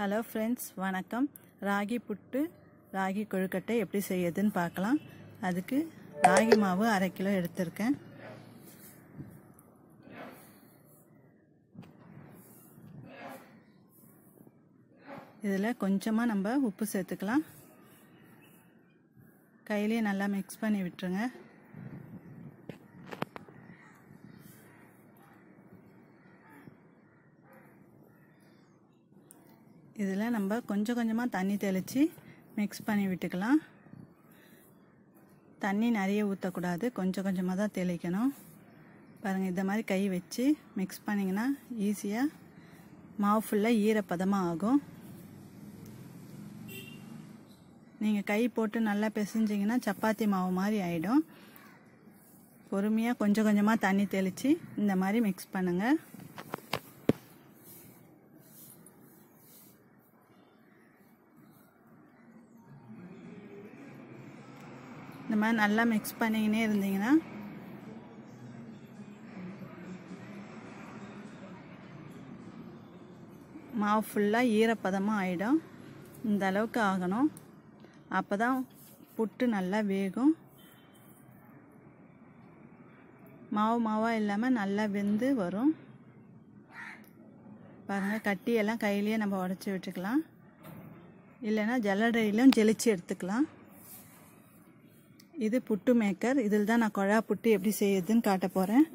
Hello friends வணக்கம் ராகி புட்டு ராகி கொழுக்கட்டை எப்படி செய்யுதுன்னு பார்க்கலாம் அதுக்கு ராகி மாவு அரை கிலோ எடுத்திருக்கேன் இதில் கொஞ்சமாக நம்ம உப்பு சேர்த்துக்கலாம் கையிலேயே நல்லா மிக்ஸ் பண்ணி விட்டுருங்க இதில் நம்ம கொஞ்சம் கொஞ்சமாக தண்ணி தெளித்து மிக்ஸ் பண்ணி விட்டுக்கலாம் தண்ணி நிறைய ஊற்றக்கூடாது கொஞ்சம் கொஞ்சமாக தான் தெளிக்கணும் பாருங்கள் இந்த மாதிரி கை வச்சு மிக்ஸ் பண்ணிங்கன்னா ஈஸியாக மாவு ஃபுல்லாக ஈரப்பதமாக ஆகும் நீங்கள் கை போட்டு நல்லா பிசைஞ்சிங்கன்னா சப்பாத்தி மாவு மாதிரி ஆகிடும் பொறுமையாக கொஞ்சம் கொஞ்சமாக தண்ணி தெளித்து இந்த மாதிரி மிக்ஸ் பண்ணுங்கள் இந்த மாதிரி நல்லா மிக்ஸ் பண்ணிக்கினே இருந்தீங்கன்னா மாவு ஃபுல்லாக ஈரப்பதமாக ஆகிடும் இந்த அளவுக்கு ஆகணும் அப்போ தான் புட்டு நல்லா வேகும் மாவு மாவாக இல்லாமல் நல்லா வெந்து வரும் பாருங்கள் கட்டியெல்லாம் கையிலேயே நம்ம உடச்சி விட்டுக்கலாம் இல்லைன்னா ஜல்லடையிலும் ஜெலிச்சு எடுத்துக்கலாம் இது புட்டு மேக்கர் இதில் தான் நான் குழா புட்டு எப்படி செய்யுதுன்னு காட்ட போகிறேன்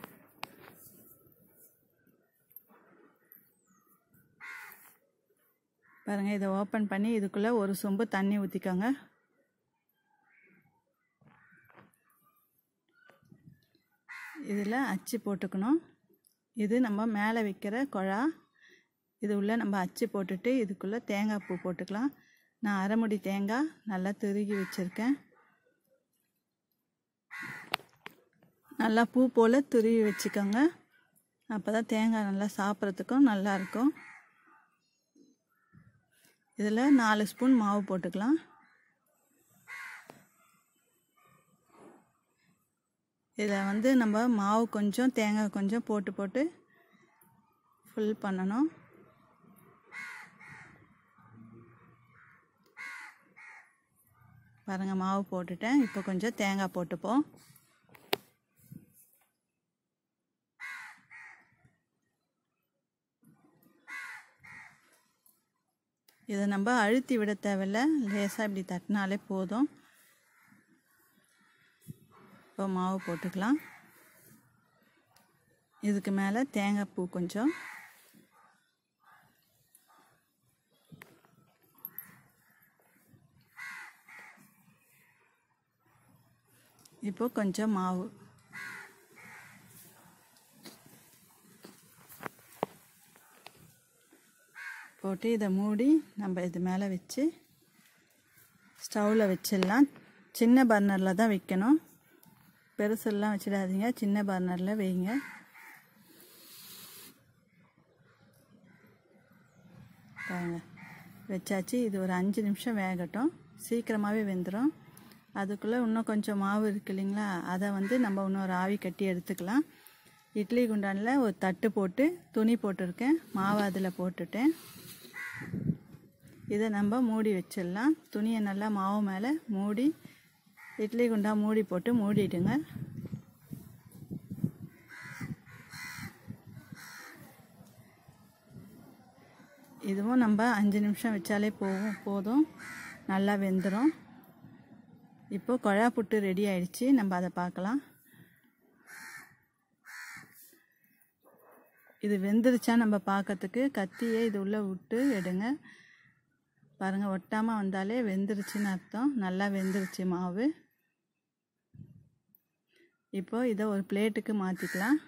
பாருங்கள் இதை ஓப்பன் பண்ணி இதுக்குள்ளே ஒரு சொம்பு தண்ணி ஊற்றிக்கோங்க இதில் அச்சு போட்டுக்கணும் இது நம்ம மேலே வைக்கிற குழா இது உள்ள நம்ம அச்சு போட்டுட்டு இதுக்குள்ளே தேங்காய் பூ போட்டுக்கலாம் நான் அரைமுடி தேங்காய் நல்லா திருகி வச்சுருக்கேன் நல்லா பூ போல் துருவி வச்சுக்கோங்க அப்போ தான் தேங்காய் நல்லா சாப்பிட்றதுக்கும் நல்லாயிருக்கும் இதில் நாலு ஸ்பூன் மாவு போட்டுக்கலாம் இதில் வந்து நம்ம மாவு கொஞ்சம் தேங்காய் கொஞ்சம் போட்டு போட்டு ஃபுல் பண்ணணும் பாருங்கள் மாவு போட்டுட்டேன் இப்போ கொஞ்சம் தேங்காய் போட்டுப்போம் இதை நம்ம அழுத்தி விட தேவையில்ல லேசாக இப்படி தட்டினாலே போதும் இப்போ மாவு போட்டுக்கலாம் இதுக்கு மேலே தேங்காய் பூ கொஞ்சம் இப்போ கொஞ்சம் மாவு போட்டு இதை மூடி நம்ம இது மேலே வச்சு ஸ்டவ்வில் வச்சிடலாம் சின்ன பர்னரில் தான் வைக்கணும் பெருசெல்லாம் வச்சிடாதீங்க சின்ன பர்னரில் வைங்க பாருங்க வச்சாச்சு இது ஒரு அஞ்சு நிமிஷம் வேகட்டும் சீக்கிரமாகவே வெந்துடும் அதுக்குள்ளே இன்னும் கொஞ்சம் மாவு இருக்கு இல்லைங்களா அதை வந்து நம்ம இன்னொரு ஆவி கட்டி எடுத்துக்கலாம் இட்லி குண்டானில் ஒரு தட்டு போட்டு துணி போட்டிருக்கேன் மாவு அதில் போட்டுட்டேன் இதை நம்ம மூடி வச்சிடலாம் துணியை நல்லா மாவு மேலே மூடி இட்லி குண்டா மூடி போட்டு மூடிடுங்க இதுவும் நம்ம அஞ்சு நிமிஷம் வச்சாலே போகும் போதும் நல்லா வெந்துடும் இப்போது குழா புட்டு ரெடி ஆயிடுச்சு நம்ம அதை பார்க்கலாம் இது வெந்துருச்சா நம்ம பார்க்கறதுக்கு கத்தியை இது உள்ளே விட்டு எடுங்க பாருங்கள் ஒட்டாமல் வந்தாலே வெந்துருச்சுன்னு அர்த்தம் நல்லா வெந்துருச்சு மாவு இப்போ இதை ஒரு பிளேட்டுக்கு மாற்றிக்கலாம்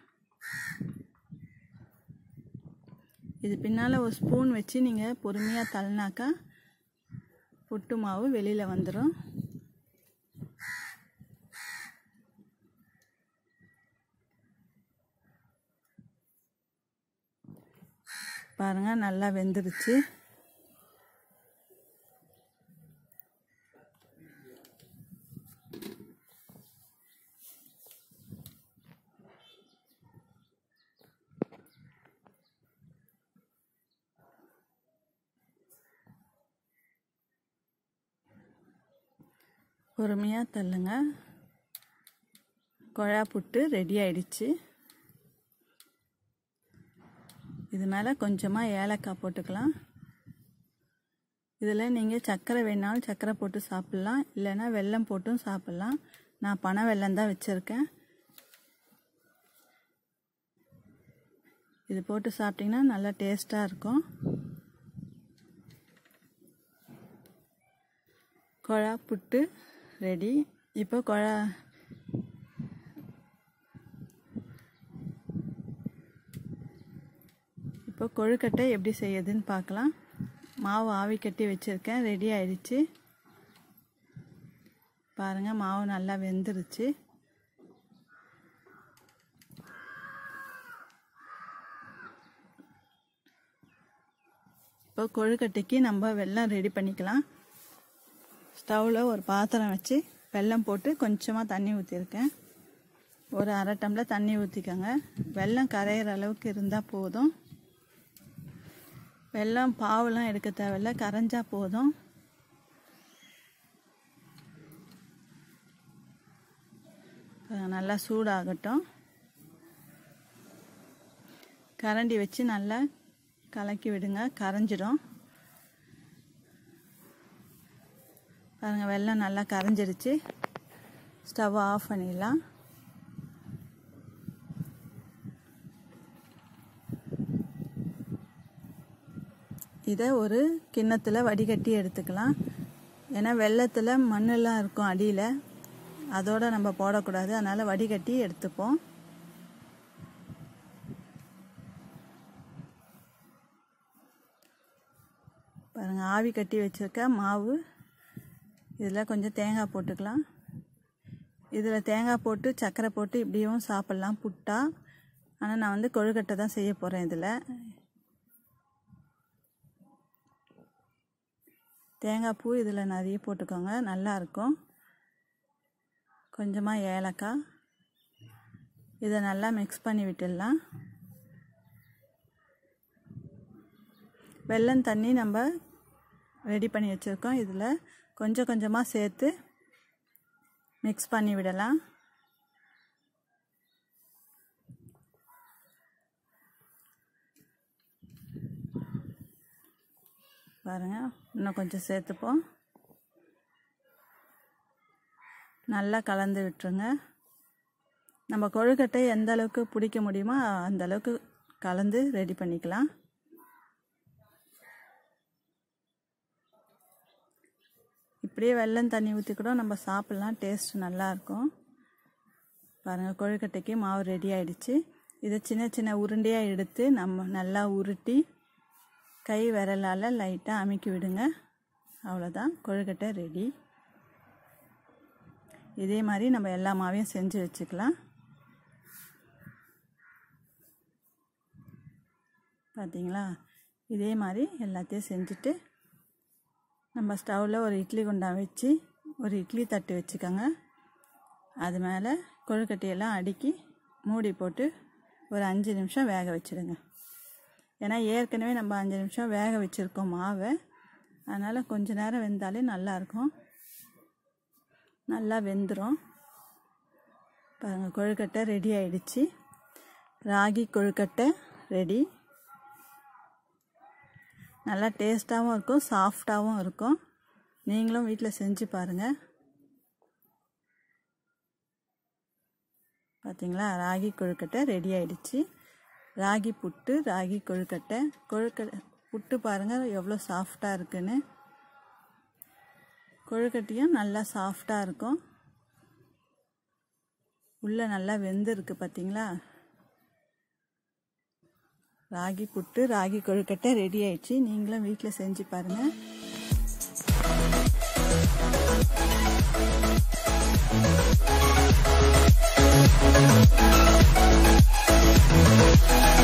இது பின்னால் ஒரு ஸ்பூன் வச்சு நீங்கள் பொறுமையாக தள்ளினாக்கா புட்டு மாவு வெளியில் வந்துடும் பாருங்கள் நல்லா வெந்துருச்சு பொறுமையாக தள்ளுங்க குழா புட்டு ரெடி ஆயிடுச்சு இது மேலே கொஞ்சமாக ஏலக்காய் போட்டுக்கலாம் இதில் நீங்கள் சர்க்கரை வேணாலும் சர்க்கரை போட்டு சாப்பிட்லாம் இல்லைன்னா வெல்லம் போட்டும் சாப்பிட்லாம் நான் பனை வெல்லம் தான் வச்சுருக்கேன் இது போட்டு சாப்பிட்டிங்கன்னா நல்லா டேஸ்ட்டாக இருக்கும் குழா புட்டு ரெடி இப்போ குழா இப்போ கொழுக்கட்டை எப்படி செய்யுதுன்னு பார்க்கலாம் மாவு ஆவி கட்டி வச்சுருக்கேன் ரெடி ஆயிடுச்சு பாருங்கள் மாவு நல்லா வெந்துருச்சு இப்போ கொழுக்கட்டைக்கு நம்ம வெல்லம் ரெடி பண்ணிக்கலாம் ஸ்டவ்வில் ஒரு பாத்திரம் வச்சு வெல்லம் போட்டு கொஞ்சமாக தண்ணி ஊற்றிருக்கேன் ஒரு அரை டம்ளர் தண்ணி ஊற்றிக்கோங்க வெல்லம் கரையிற அளவுக்கு இருந்தால் போதும் வெல்லம் பாவெல்லாம் எடுக்க தேவையில்ல கரைஞ்சா போதும் நல்லா சூடாகட்டும் கரண்டி வச்சு நல்லா கலக்கி விடுங்க கரைஞ்சிடும் பாருங்கள் வெல்லம் நல்லா கரைஞ்சிருச்சு ஸ்டவ் ஆஃப் பண்ணிடலாம் இதை ஒரு கிண்ணத்தில் வடிகட்டி எடுத்துக்கலாம் ஏன்னா வெள்ளத்தில் மண்ணெல்லாம் இருக்கும் அடியில் அதோடு நம்ம போடக்கூடாது அதனால் வடிகட்டி எடுத்துப்போம் பாருங்கள் ஆவி கட்டி வச்சுருக்க மாவு இதில் கொஞ்சம் தேங்காய் போட்டுக்கலாம் இதில் தேங்காய் போட்டு சர்க்கரை போட்டு இப்படியும் சாப்பிட்லாம் புட்டா ஆனால் நான் வந்து கொழுக்கட்டை தான் செய்ய போகிறேன் இதில் தேங்காய் பூ இதில் நிறைய போட்டுக்கோங்க நல்லாயிருக்கும் கொஞ்சமாக ஏலக்காய் இதை நல்லா மிக்ஸ் பண்ணி விட்டுடலாம் வெல்லம் தண்ணி நம்ம ரெடி பண்ணி வச்சுருக்கோம் இதில் கொஞ்சம் கொஞ்சமாக சேர்த்து மிக்ஸ் பண்ணி விடலாம் பாருங்கள் இன்னும் கொஞ்சம் சேர்த்துப்போம் நல்லா கலந்து விட்டுருங்க நம்ம கொழுக்கட்டை எந்த அளவுக்கு பிடிக்க முடியுமோ அந்த அளவுக்கு கலந்து ரெடி பண்ணிக்கலாம் இப்படியே வெல்லம் தண்ணி ஊற்றி கூட நம்ம சாப்பிட்லாம் டேஸ்ட் நல்லாயிருக்கும் பாருங்கள் கொழுக்கட்டைக்கு மாவு ரெடி ஆயிடுச்சு இதை சின்ன சின்ன உருண்டையாக எடுத்து நம்ம நல்லா உருட்டி கை விரலால் லைட்டாக அமுக்கி விடுங்க அவ்வளோதான் கொழுக்கட்டை ரெடி இதே மாதிரி நம்ம எல்லா மாவையும் செஞ்சு வச்சுக்கலாம் பார்த்தீங்களா இதே மாதிரி எல்லாத்தையும் செஞ்சுட்டு நம்ம ஸ்டவ்வில் ஒரு இட்லி குண்டான் வச்சு ஒரு இட்லி தட்டு வச்சுக்கோங்க அது மேலே கொழுக்கட்டையெல்லாம் அடுக்கி மூடி போட்டு ஒரு அஞ்சு நிமிஷம் வேக வச்சுடுங்க ஏன்னா ஏற்கனவே நம்ம அஞ்சு நிமிஷம் வேக வச்சுருக்கோம் மாவை அதனால் கொஞ்ச நேரம் வெந்தாலே நல்லாயிருக்கும் நல்லா வெந்துடும் பாருங்கள் கொழுக்கட்டை ரெடி ஆயிடுச்சு ராகி கொழுக்கட்டை ரெடி நல்லா டேஸ்ட்டாகவும் இருக்கும் சாஃப்டாகவும் இருக்கும் நீங்களும் வீட்டில் செஞ்சு பாருங்கள் பார்த்தீங்களா ராகி கொழுக்கட்டை ரெடி ஆயிடுச்சு ராகி புட்டு ராகி கொழுக்கட்டை கொழுக்கட்டை புட்டு பாருங்கள் எவ்வளோ சாஃப்டாக இருக்குன்னு கொழுக்கட்டையும் நல்லா சாஃப்டாக இருக்கும் உள்ளே நல்லா வெந்திருக்கு பார்த்தீங்களா ராகி புட்டு ராகி கொழுக்கட்டை ரெடி ஆயிடுச்சு நீங்களும் வீட்டில் செஞ்சு பாருங்கள் Thank you.